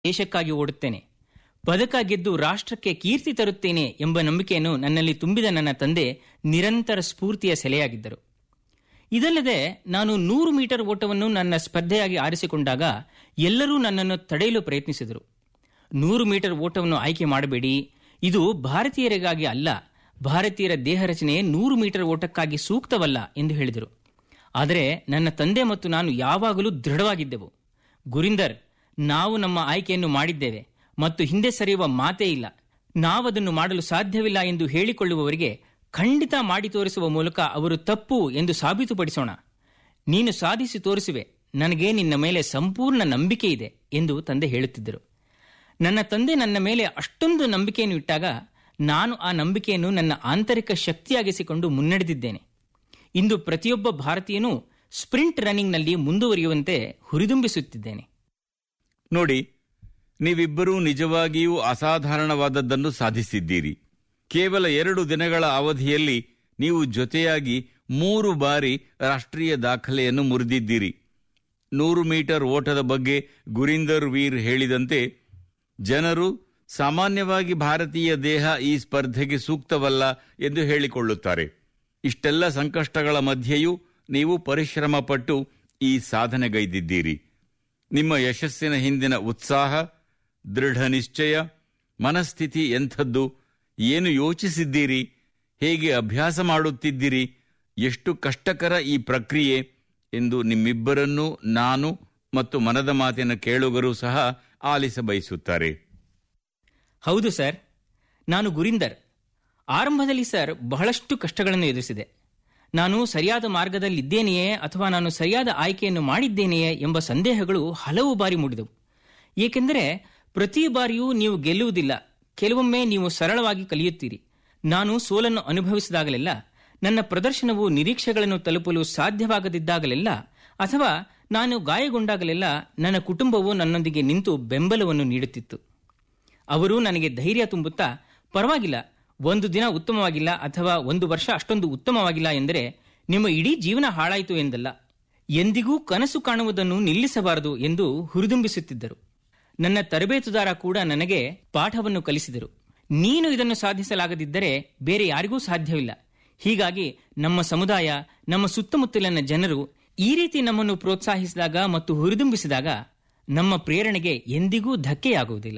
ದೇಶಕ್ಕಾಗಿ ಓಡುತ್ತೇನೆ ಪದಕ ಗೆದ್ದು ರಾಷ್ಟ್ರಕ್ಕೆ ಕೀರ್ತಿ ತರುತ್ತೇನೆ ಎಂಬ ನಂಬಿಕೆಯನ್ನು ನನ್ನಲ್ಲಿ ತುಂಬಿದ ನನ್ನ ತಂದೆ ನಿರಂತರ ಸ್ಫೂರ್ತಿಯ ಸೆಲೆಯಾಗಿದ್ದರು ಇದಲ್ಲದೆ ನಾನು ನೂರು ಮೀಟರ್ ಓಟವನ್ನು ನನ್ನ ಸ್ಪರ್ಧೆಯಾಗಿ ಆರಿಸಿಕೊಂಡಾಗ ಎಲ್ಲರೂ ನನ್ನನ್ನು ತಡೆಯಲು ಪ್ರಯತ್ನಿಸಿದರು ನೂರು ಮೀಟರ್ ಓಟವನ್ನು ಆಯ್ಕೆ ಮಾಡಬೇಡಿ ಇದು ಭಾರತೀಯರಿಗಾಗಿ ಅಲ್ಲ ಭಾರತೀಯರ ದೇಹ ರಚನೆ ನೂರು ಮೀಟರ್ ಓಟಕ್ಕಾಗಿ ಸೂಕ್ತವಲ್ಲ ಎಂದು ಹೇಳಿದರು ಆದರೆ ನನ್ನ ತಂದೆ ಮತ್ತು ನಾನು ಯಾವಾಗಲೂ ದೃಢವಾಗಿದ್ದೆವು ಗುರಿಂದರ್ ನಾವು ನಮ್ಮ ಆಯ್ಕೆಯನ್ನು ಮಾಡಿದ್ದೇವೆ ಮತ್ತು ಹಿಂದೆ ಸರಿಯುವ ಮಾತೇ ಇಲ್ಲ ನಾವದನ್ನು ಮಾಡಲು ಸಾಧ್ಯವಿಲ್ಲ ಎಂದು ಹೇಳಿಕೊಳ್ಳುವವರಿಗೆ ಖಂಡಿತ ಮಾಡಿ ತೋರಿಸುವ ಮೂಲಕ ಅವರು ತಪ್ಪು ಎಂದು ಸಾಬೀತುಪಡಿಸೋಣ ನೀನು ಸಾಧಿಸಿ ತೋರಿಸುವೆ ನನಗೆ ನಿನ್ನ ಮೇಲೆ ಸಂಪೂರ್ಣ ನಂಬಿಕೆ ಇದೆ ಎಂದು ತಂದೆ ಹೇಳುತ್ತಿದ್ದರು ನನ್ನ ತಂದೆ ನನ್ನ ಮೇಲೆ ಅಷ್ಟೊಂದು ನಂಬಿಕೆಯನ್ನು ಇಟ್ಟಾಗ ನಾನು ಆ ನಂಬಿಕೆಯನ್ನು ನನ್ನ ಆಂತರಿಕ ಶಕ್ತಿಯಾಗಿಸಿಕೊಂಡು ಮುನ್ನಡೆದಿದ್ದೇನೆ ಇಂದು ಪ್ರತಿಯೊಬ್ಬ ಭಾರತೀಯನೂ ಸ್ಪ್ರಿಂಟ್ ರನ್ನಿಂಗ್ನಲ್ಲಿ ಮುಂದುವರಿಯುವಂತೆ ಹುರಿದುಂಬಿಸುತ್ತಿದ್ದೇನೆ ನೋಡಿ ನೀವಿಬ್ಬರೂ ನಿಜವಾಗಿಯೂ ಅಸಾಧಾರಣವಾದದ್ದನ್ನು ಸಾಧಿಸಿದ್ದೀರಿ ಕೇವಲ ಎರಡು ದಿನಗಳ ಅವಧಿಯಲ್ಲಿ ನೀವು ಜೊತೆಯಾಗಿ ಮೂರು ಬಾರಿ ರಾಷ್ಟ್ರೀಯ ದಾಖಲೆಯನ್ನು ಮುರಿದಿದ್ದೀರಿ ನೂರು ಮೀಟರ್ ಓಟದ ಬಗ್ಗೆ ಗುರಿಂದರ್ ವೀರ್ ಹೇಳಿದಂತೆ ಜನರು ಸಾಮಾನ್ಯವಾಗಿ ಭಾರತೀಯ ದೇಹ ಈ ಸ್ಪರ್ಧೆಗೆ ಸೂಕ್ತವಲ್ಲ ಎಂದು ಹೇಳಿಕೊಳ್ಳುತ್ತಾರೆ ಇಷ್ಟೆಲ್ಲ ಸಂಕಷ್ಟಗಳ ಮಧ್ಯೆಯೂ ನೀವು ಪರಿಶ್ರಮ ಪಟ್ಟು ಈ ಸಾಧನೆಗೈದಿದ್ದೀರಿ ನಿಮ್ಮ ಯಶಸ್ಸಿನ ಹಿಂದಿನ ಉತ್ಸಾಹ ದೃಢ ನಿಶ್ಚಯ ಮನಸ್ಥಿತಿ ಎಂಥದ್ದು ಏನು ಯೋಚಿಸಿದ್ದೀರಿ ಹೇಗೆ ಅಭ್ಯಾಸ ಮಾಡುತ್ತಿದ್ದೀರಿ ಎಷ್ಟು ಕಷ್ಟಕರ ಈ ಪ್ರಕ್ರಿಯೆ ಎಂದು ನಿಮ್ಮಿಬ್ಬರನ್ನೂ ನಾನು ಮತ್ತು ಮನದ ಮಾತಿನ ಕೇಳುಗರು ಸಹ ಆಲಿಸ ಬಯಸುತ್ತಾರೆ ಹೌದು ಸರ್ ನಾನು ಗುರಿಂದರ್ ಆರಂಭದಲ್ಲಿ ಸರ್ ಬಹಳಷ್ಟು ಕಷ್ಟಗಳನ್ನು ಎದುರಿಸಿದೆ ನಾನು ಸರಿಯಾದ ಮಾರ್ಗದಲ್ಲಿದ್ದೇನೆಯೇ ಅಥವಾ ನಾನು ಸರಿಯಾದ ಆಯ್ಕೆಯನ್ನು ಮಾಡಿದ್ದೇನೆಯೇ ಎಂಬ ಸಂದೇಹಗಳು ಹಲವು ಬಾರಿ ಮೂಡಿದವು ಏಕೆಂದರೆ ಪ್ರತಿ ಬಾರಿಯೂ ನೀವು ಗೆಲ್ಲುವುದಿಲ್ಲ ಕೆಲವೊಮ್ಮೆ ನೀವು ಸರಳವಾಗಿ ಕಲಿಯುತ್ತೀರಿ ನಾನು ಸೋಲನ್ನು ಅನುಭವಿಸಿದಾಗಲೆಲ್ಲ ನನ್ನ ಪ್ರದರ್ಶನವು ನಿರೀಕ್ಷೆಗಳನ್ನು ತಲುಪಲು ಸಾಧ್ಯವಾಗದಿದ್ದಾಗಲೆಲ್ಲ ಅಥವಾ ನಾನು ಗಾಯಗೊಂಡಾಗಲೆಲ್ಲ ನನ್ನ ಕುಟುಂಬವು ನನ್ನೊಂದಿಗೆ ನಿಂತು ಬೆಂಬಲವನ್ನು ನೀಡುತ್ತಿತ್ತು ಅವರು ನನಗೆ ಧೈರ್ಯ ತುಂಬುತ್ತಾ ಪರವಾಗಿಲ್ಲ ಒಂದು ದಿನ ಉತ್ತಮವಾಗಿಲ್ಲ ಅಥವಾ ಒಂದು ವರ್ಷ ಅಷ್ಟೊಂದು ಉತ್ತಮವಾಗಿಲ್ಲ ಎಂದರೆ ನಿಮ್ಮ ಇಡೀ ಜೀವನ ಹಾಳಾಯಿತು ಎಂದಲ್ಲ ಎಂದಿಗೂ ಕನಸು ಕಾಣುವುದನ್ನು ನಿಲ್ಲಿಸಬಾರದು ಎಂದು ಹುರಿದುಂಬಿಸುತ್ತಿದ್ದರು ನನ್ನ ತರಬೇತುದಾರ ಕೂಡ ನನಗೆ ಪಾಠವನ್ನು ಕಲಿಸಿದರು ನೀನು ಇದನ್ನು ಸಾಧಿಸಲಾಗದಿದ್ದರೆ ಬೇರೆ ಯಾರಿಗೂ ಸಾಧ್ಯವಿಲ್ಲ ಹೀಗಾಗಿ ನಮ್ಮ ಸಮುದಾಯ ನಮ್ಮ ಸುತ್ತಮುತ್ತಲಿನ ಜನರು ಈ ರೀತಿ ನಮ್ಮನ್ನು ಪ್ರೋತ್ಸಾಹಿಸಿದಾಗ ಮತ್ತು ಹುರಿದುಂಬಿಸಿದಾಗ ನಮ್ಮ ಪ್ರೇರಣೆಗೆ ಎಂದಿಗೂ ಧಕ್ಕೆಯಾಗುವುದಿಲ್ಲ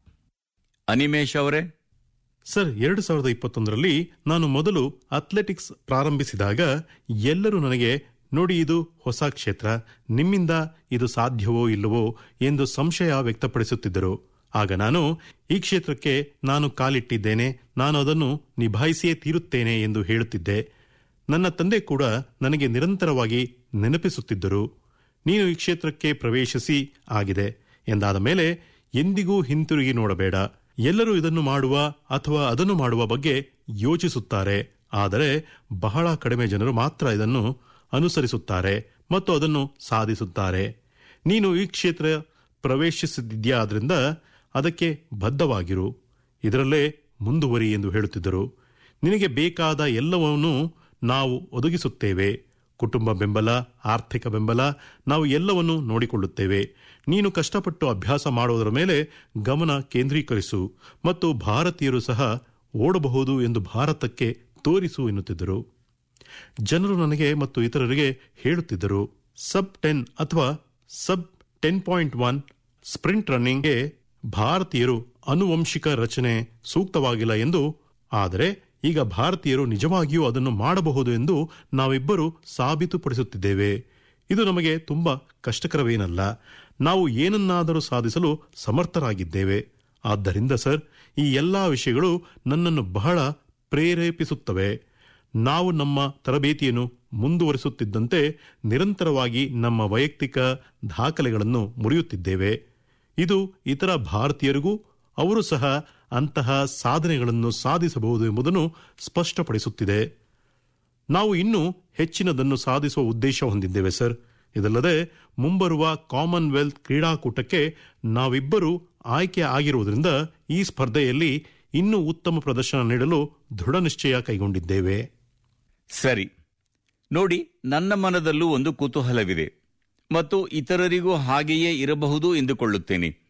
ಅನಿಮೇಶ್ ಅವರೇ ಸರ್ ಎರಡು ಸಾವಿರದ ಇಪ್ಪತ್ತೊಂದರಲ್ಲಿ ನಾನು ಮೊದಲು ಅಥ್ಲೆಟಿಕ್ಸ್ ಪ್ರಾರಂಭಿಸಿದಾಗ ಎಲ್ಲರೂ ನನಗೆ ನೋಡಿ ಇದು ಹೊಸ ಕ್ಷೇತ್ರ ನಿಮ್ಮಿಂದ ಇದು ಸಾಧ್ಯವೋ ಇಲ್ಲವೋ ಎಂದು ಸಂಶಯ ವ್ಯಕ್ತಪಡಿಸುತ್ತಿದ್ದರು ಆಗ ನಾನು ಈ ಕ್ಷೇತ್ರಕ್ಕೆ ನಾನು ಕಾಲಿಟ್ಟಿದ್ದೇನೆ ನಾನು ಅದನ್ನು ನಿಭಾಯಿಸಿಯೇ ತೀರುತ್ತೇನೆ ಎಂದು ಹೇಳುತ್ತಿದ್ದೆ ನನ್ನ ತಂದೆ ಕೂಡ ನನಗೆ ನಿರಂತರವಾಗಿ ನೆನಪಿಸುತ್ತಿದ್ದರು ನೀನು ಈ ಕ್ಷೇತ್ರಕ್ಕೆ ಪ್ರವೇಶಿಸಿ ಆಗಿದೆ ಎಂದಾದ ಮೇಲೆ ಎಂದಿಗೂ ಹಿಂತಿರುಗಿ ನೋಡಬೇಡ ಎಲ್ಲರೂ ಇದನ್ನು ಮಾಡುವ ಅಥವಾ ಅದನ್ನು ಮಾಡುವ ಬಗ್ಗೆ ಯೋಚಿಸುತ್ತಾರೆ ಆದರೆ ಬಹಳ ಕಡಿಮೆ ಜನರು ಮಾತ್ರ ಇದನ್ನು ಅನುಸರಿಸುತ್ತಾರೆ ಮತ್ತು ಅದನ್ನು ಸಾಧಿಸುತ್ತಾರೆ ನೀನು ಈ ಕ್ಷೇತ್ರ ಪ್ರವೇಶಿಸಿದ್ಯಾ ಆದ್ರಿಂದ ಅದಕ್ಕೆ ಬದ್ಧವಾಗಿರು ಇದರಲ್ಲೇ ಮುಂದುವರಿ ಎಂದು ಹೇಳುತ್ತಿದ್ದರು ನಿನಗೆ ಬೇಕಾದ ಎಲ್ಲವನ್ನೂ ನಾವು ಒದಗಿಸುತ್ತೇವೆ ಕುಟುಂಬ ಬೆಂಬಲ ಆರ್ಥಿಕ ಬೆಂಬಲ ನಾವು ಎಲ್ಲವನ್ನೂ ನೋಡಿಕೊಳ್ಳುತ್ತೇವೆ ನೀನು ಕಷ್ಟಪಟ್ಟು ಅಭ್ಯಾಸ ಮಾಡುವುದರ ಮೇಲೆ ಗಮನ ಕೇಂದ್ರೀಕರಿಸು ಮತ್ತು ಭಾರತೀಯರು ಸಹ ಓಡಬಹುದು ಎಂದು ಭಾರತಕ್ಕೆ ತೋರಿಸು ಎನ್ನುತ್ತಿದ್ದರು ಜನರು ನನಗೆ ಮತ್ತು ಇತರರಿಗೆ ಹೇಳುತ್ತಿದ್ದರು ಸಬ್ ಟೆನ್ ಅಥವಾ sub ten point one sprint ರನ್ನಿಂಗ್ಗೆ ಭಾರತೀಯರು ಅನುವಂಶಿಕ ರಚನೆ ಸೂಕ್ತವಾಗಿಲ್ಲ ಎಂದು ಆದರೆ ಈಗ ಭಾರತೀಯರು ನಿಜವಾಗಿಯೂ ಅದನ್ನು ಮಾಡಬಹುದು ಎಂದು ನಾವಿಬ್ಬರು ಸಾಬೀತುಪಡಿಸುತ್ತಿದ್ದೇವೆ ಇದು ನಮಗೆ ತುಂಬಾ ಕಷ್ಟಕರವೇನಲ್ಲ ನಾವು ಏನನ್ನಾದರೂ ಸಾಧಿಸಲು ಸಮರ್ಥರಾಗಿದ್ದೇವೆ ಆದ್ದರಿಂದ ಸರ್ ಈ ಎಲ್ಲಾ ವಿಷಯಗಳು ನನ್ನನ್ನು ಬಹಳ ಪ್ರೇರೇಪಿಸುತ್ತವೆ ನಾವು ನಮ್ಮ ತರಬೇತಿಯನ್ನು ಮುಂದುವರಿಸುತ್ತಿದ್ದಂತೆ ನಿರಂತರವಾಗಿ ನಮ್ಮ ವೈಯಕ್ತಿಕ ದಾಖಲೆಗಳನ್ನು ಮುರಿಯುತ್ತಿದ್ದೇವೆ ಇದು ಇತರ ಭಾರತೀಯರಿಗೂ ಅವರು ಸಹ ಅಂತಹ ಸಾಧನೆಗಳನ್ನು ಸಾಧಿಸಬಹುದು ಎಂಬುದನ್ನು ಸ್ಪಷ್ಟಪಡಿಸುತ್ತಿದೆ ನಾವು ಇನ್ನೂ ಹೆಚ್ಚಿನದನ್ನು ಸಾಧಿಸುವ ಉದ್ದೇಶ ಹೊಂದಿದ್ದೇವೆ ಸರ್ ಇದಲ್ಲದೆ ಮುಂಬರುವ ಕಾಮನ್ವೆಲ್ತ್ ಕ್ರೀಡಾಕೂಟಕ್ಕೆ ನಾವಿಬ್ಬರು ಆಯ್ಕೆ ಆಗಿರುವುದರಿಂದ ಈ ಸ್ಪರ್ಧೆಯಲ್ಲಿ ಇನ್ನೂ ಉತ್ತಮ ಪ್ರದರ್ಶನ ನೀಡಲು ದೃಢ ನಿಶ್ಚಯ ಕೈಗೊಂಡಿದ್ದೇವೆ ಸರಿ ನೋಡಿ ನನ್ನ ಮನದಲ್ಲೂ ಒಂದು ಕುತೂಹಲವಿದೆ ಮತ್ತು ಇತರರಿಗೂ ಹಾಗೆಯೇ ಇರಬಹುದು ಎಂದುಕೊಳ್ಳುತ್ತೇನೆ